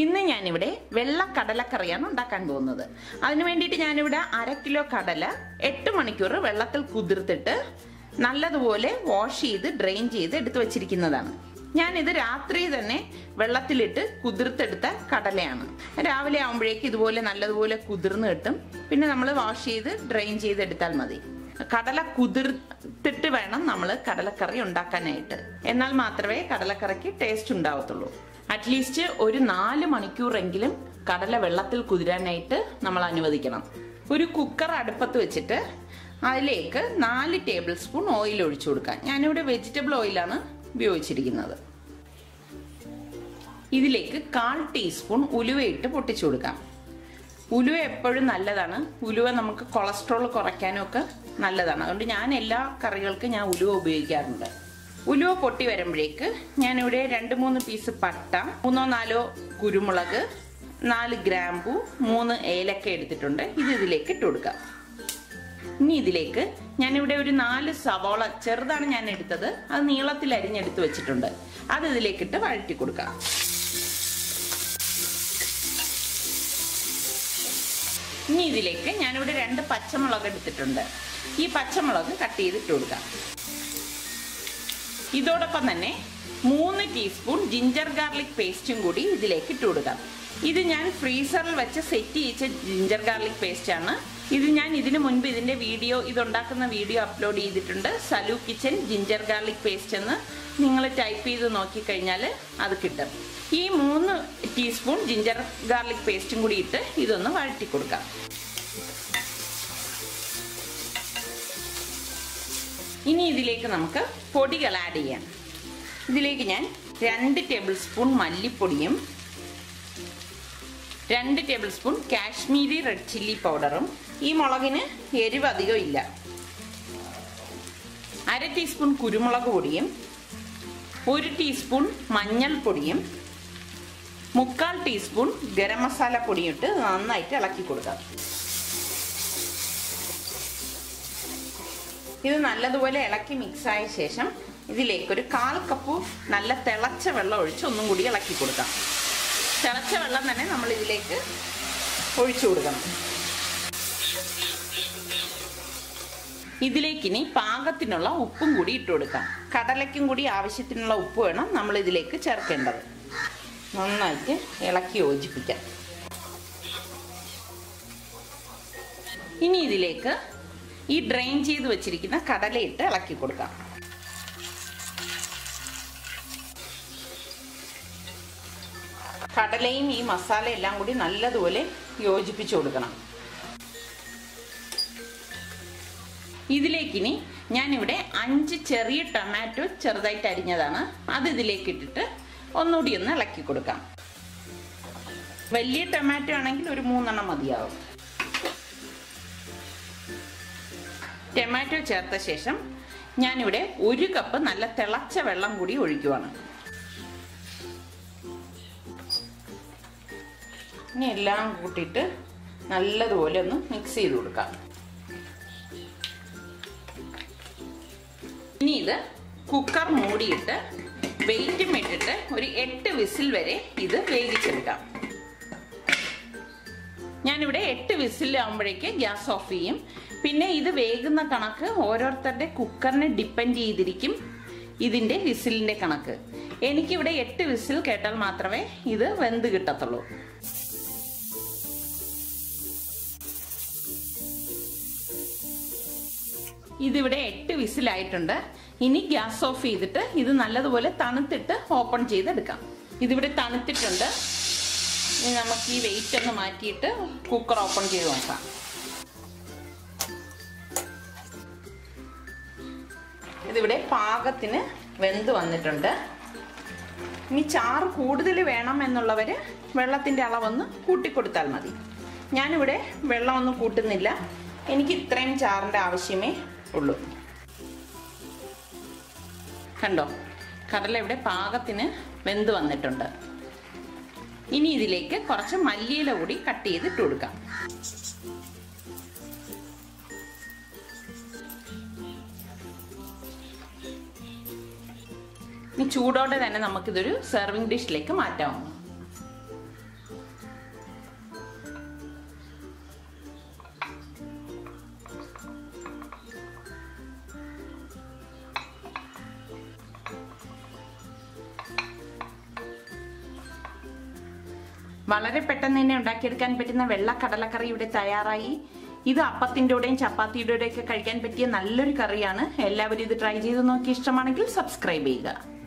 ഇന്ന് ഞാനിവിടെ വെള്ള കടലക്കറിയാണ് ഉണ്ടാക്കാൻ പോകുന്നത് അതിനു വേണ്ടിയിട്ട് ഞാനിവിടെ അര കിലോ കടല എട്ട് മണിക്കൂർ വെള്ളത്തിൽ കുതിർത്തിട്ട് നല്ലതുപോലെ വാഷ് ചെയ്ത് ഡ്രെയിൻ ചെയ്ത് എടുത്തു വച്ചിരിക്കുന്നതാണ് ഞാനിത് രാത്രി തന്നെ വെള്ളത്തിലിട്ട് കുതിർത്തെടുത്ത കടലയാണ് രാവിലെ ആകുമ്പോഴേക്ക് ഇതുപോലെ നല്ലതുപോലെ കുതിർന്ന് കിട്ടും പിന്നെ നമ്മൾ വാഷ് ചെയ്ത് ഡ്രെയിൻ ചെയ്തെടുത്താൽ മതി കടല കുതിർത്തിട്ട് വേണം നമ്മൾ കടലക്കറി ഉണ്ടാക്കാനായിട്ട് എന്നാൽ മാത്രമേ കടലക്കറിക്ക് ടേസ്റ്റ് ഉണ്ടാവത്തുള്ളൂ അറ്റ്ലീസ്റ്റ് ഒരു നാല് മണിക്കൂറെങ്കിലും കടല വെള്ളത്തിൽ കുതിരാനായിട്ട് നമ്മൾ അനുവദിക്കണം ഒരു കുക്കർ അടുപ്പത്ത് വെച്ചിട്ട് അതിലേക്ക് നാല് ടേബിൾ സ്പൂൺ ഓയിൽ ഒഴിച്ചു കൊടുക്കാം ഞാനിവിടെ വെജിറ്റബിൾ ഓയിലാണ് ഉപയോഗിച്ചിരിക്കുന്നത് ഇതിലേക്ക് കാൽ ടീസ്പൂൺ ഉലുവയിട്ട് പൊട്ടിച്ചു കൊടുക്കാം ഉലുവ എപ്പോഴും നല്ലതാണ് ഉലുവ നമുക്ക് കൊളസ്ട്രോൾ കുറയ്ക്കാനും ഒക്കെ നല്ലതാണ് അതുകൊണ്ട് ഞാൻ എല്ലാ കറികൾക്കും ഞാൻ ഉലുവ ഉപയോഗിക്കാറുണ്ട് ഉലുവ പൊട്ടി വരുമ്പോഴേക്ക് ഞാനിവിടെ രണ്ട് മൂന്ന് പീസ് പട്ട മൂന്നോ നാലോ കുരുമുളക് നാല് ഗ്രാമ്പു മൂന്ന് ഏലക്ക എടുത്തിട്ടുണ്ട് ഇത് ഇതിലേക്ക് ഇട്ട് കൊടുക്കാം ഇനി ഇതിലേക്ക് ഞാനിവിടെ ഒരു നാല് സവോള ചെറുതാണ് ഞാൻ എടുത്തത് അത് നീളത്തിൽ അരിഞ്ഞെടുത്ത് വെച്ചിട്ടുണ്ട് അത് ഇതിലേക്കിട്ട് വഴറ്റി കൊടുക്കാം ഇനി ഇതിലേക്ക് ഞാനിവിടെ രണ്ട് പച്ചമുളക് എടുത്തിട്ടുണ്ട് ഈ പച്ചമുളക് കട്ട് ചെയ്തിട്ട് കൊടുക്കാം ഇതോടൊപ്പം തന്നെ മൂന്ന് ടീസ്പൂൺ ജിഞ്ചർ ഗാർലിക് പേസ്റ്റും കൂടി ഇതിലേക്ക് ഇട്ട് കൊടുക്കാം ഇത് ഞാൻ ഫ്രീസറിൽ വെച്ച് സെറ്റ് ചെയ്യിച്ച ജിഞ്ചർ ഗാർലിക് പേസ്റ്റ് ആണ് ഇത് ഞാൻ ഇതിനു മുൻപ് ഇതിന്റെ വീഡിയോ ഇതുണ്ടാക്കുന്ന വീഡിയോ അപ്ലോഡ് ചെയ്തിട്ടുണ്ട് Salu kitchen ginger garlic paste എന്ന് നിങ്ങൾ ടൈപ്പ് ചെയ്ത് നോക്കിക്കഴിഞ്ഞാൽ അത് കിട്ടും ഈ മൂന്ന് ടീസ്പൂൺ ജിഞ്ചർ ഗാർലിക് പേസ്റ്റും കൂടി ഇട്ട് ഇതൊന്ന് വഴറ്റി കൊടുക്കാം ഇനി ഇതിലേക്ക് നമുക്ക് പൊടികൾ ആഡ് ചെയ്യാം ഇതിലേക്ക് ഞാൻ രണ്ട് ടേബിൾ സ്പൂൺ മല്ലിപ്പൊടിയും രണ്ട് tablespoon Kashmiri red chilli പൗഡറും ഈ മുളകിന് എരിവ് അധികം ഇല്ല അര ടീസ്പൂൺ കുരുമുളക് പൊടിയും ഒരു ടീസ്പൂൺ മഞ്ഞൾപ്പൊടിയും മുക്കാൽ ടീസ്പൂൺ ഗരം മസാല പൊടിയും ഇട്ട് നന്നായിട്ട് ഇളക്കി കൊടുക്കാം ഇത് നല്ലതുപോലെ ഇളക്കി മിക്സ് ആയ ശേഷം ഇതിലേക്ക് ഒരു കാൽ കപ്പ് നല്ല തിളച്ച വെള്ളം ഒഴിച്ച് ഒന്നും കൂടി ഇളക്കി കൊടുക്കാം തിളച്ച വെള്ളം തന്നെ നമ്മൾ ഇതിലേക്ക് ഒഴിച്ചു കൊടുക്കണം ഇതിലേക്കിനി പാകത്തിനുള്ള ഉപ്പും കൂടി ഇട്ട് കൊടുക്കാം കടലയ്ക്കും കൂടി ആവശ്യത്തിനുള്ള ഉപ്പ് വേണം നമ്മൾ ഇതിലേക്ക് ചേർക്കേണ്ടത് നന്നായിട്ട് ഇളക്കി യോജിപ്പിക്കാം ഇനി ഇതിലേക്ക് ഈ ഡ്രെയിൻ ചെയ്ത് വെച്ചിരിക്കുന്ന കടലയിട്ട് ഇളക്കി കൊടുക്കാം കടലയും ഈ മസാല എല്ലാം കൂടി നല്ലതുപോലെ യോജിപ്പിച്ചു കൊടുക്കണം ഇതിലേക്കിനി ഞാനിവിടെ അഞ്ച് ചെറിയ ടൊമാറ്റോ ചെറുതായിട്ട് അരിഞ്ഞതാണ് അത് ഇതിലേക്ക് ഇട്ടിട്ട് ഒന്നുകൂടി ഒന്ന് ഇളക്കി കൊടുക്കാം വലിയ ടൊമാറ്റോ ആണെങ്കിൽ ഒരു മൂന്നെണ്ണം മതിയാവും ടൊമാറ്റോ ചേർത്ത ശേഷം ഞാനിവിടെ ഒരു കപ്പ് നല്ല തിളച്ച വെള്ളം കൂടി ഒഴിക്കുവാണ് ഇനി എല്ലാം കൂട്ടിയിട്ട് നല്ലതുപോലെ ഒന്ന് മിക്സ് ചെയ്ത് കൊടുക്കാം ഇനി ഇത് കുക്കർ മൂടിയിട്ട് വെയിറ്റും ഇട്ടിട്ട് ഒരു എട്ട് വിസിൽ വരെ ഇത് വേവിച്ചെടുക്കാം ഞാനിവിടെ എട്ട് വിസിൽ ആകുമ്പോഴേക്ക് ഗ്യാസ് ഓഫ് ചെയ്യും പിന്നെ ഇത് വേകുന്ന കണക്ക് ഓരോരുത്തരുടെ കുക്കറിനെ ഡിപ്പെൻഡ് ചെയ്തിരിക്കും ഇതിന്റെ വിസിലിന്റെ കണക്ക് എനിക്കിവിടെ എട്ട് വിസിൽ കേട്ടാൽ മാത്രമേ ഇത് വെന്ത് കിട്ടത്തുള്ളൂ ഇതിവിടെ എട്ട് വിസിലായിട്ടുണ്ട് ഇനി ഗ്യാസ് ഓഫ് ചെയ്തിട്ട് ഇത് നല്ലതുപോലെ തണുത്തിട്ട് ഓപ്പൺ ചെയ്തെടുക്കാം ഇതിവിടെ തണുത്തിട്ടുണ്ട് ഇനി നമുക്ക് ഈ വെയിറ്റ് ഒന്ന് മാറ്റിയിട്ട് കുക്കർ ഓപ്പൺ ചെയ്ത് നോക്കാം ഇതിവിടെ പാകത്തിന് വെന്ത് വന്നിട്ടുണ്ട് ഇനി ചാറ് കൂടുതൽ വേണം എന്നുള്ളവർ വെള്ളത്തിൻ്റെ അളവൊന്ന് കൂട്ടിക്കൊടുത്താൽ മതി ഞാനിവിടെ വെള്ളമൊന്നും കൂട്ടുന്നില്ല എനിക്ക് ഇത്രയും ചാറിൻ്റെ ആവശ്യമേ ഉള്ളൂ കണ്ടോ കടല ഇവിടെ പാകത്തിന് വെന്ത് വന്നിട്ടുണ്ട് ഇനി ഇതിലേക്ക് കുറച്ച് മല്ലിയില കൂടി കട്ട് ചെയ്തിട്ട് കൊടുക്കാം ഇനി ചൂടോടെ തന്നെ നമുക്കിതൊരു സെർവിങ് ഡിഷിലേക്ക് മാറ്റാം വളരെ പെട്ടെന്ന് തന്നെ ഉണ്ടാക്കിയെടുക്കാൻ പറ്റുന്ന വെള്ള കടലക്കറി ഇവിടെ തയ്യാറായി ഇത് അപ്പത്തിൻ്റെയും ചപ്പാത്തിയുടെയും ഒക്കെ കഴിക്കാൻ പറ്റിയ നല്ലൊരു കറിയാണ് എല്ലാവരും ഇത് ട്രൈ ചെയ്ത് നോക്കി ഇഷ്ടമാണെങ്കിൽ സബ്സ്ക്രൈബ് ചെയ്യുക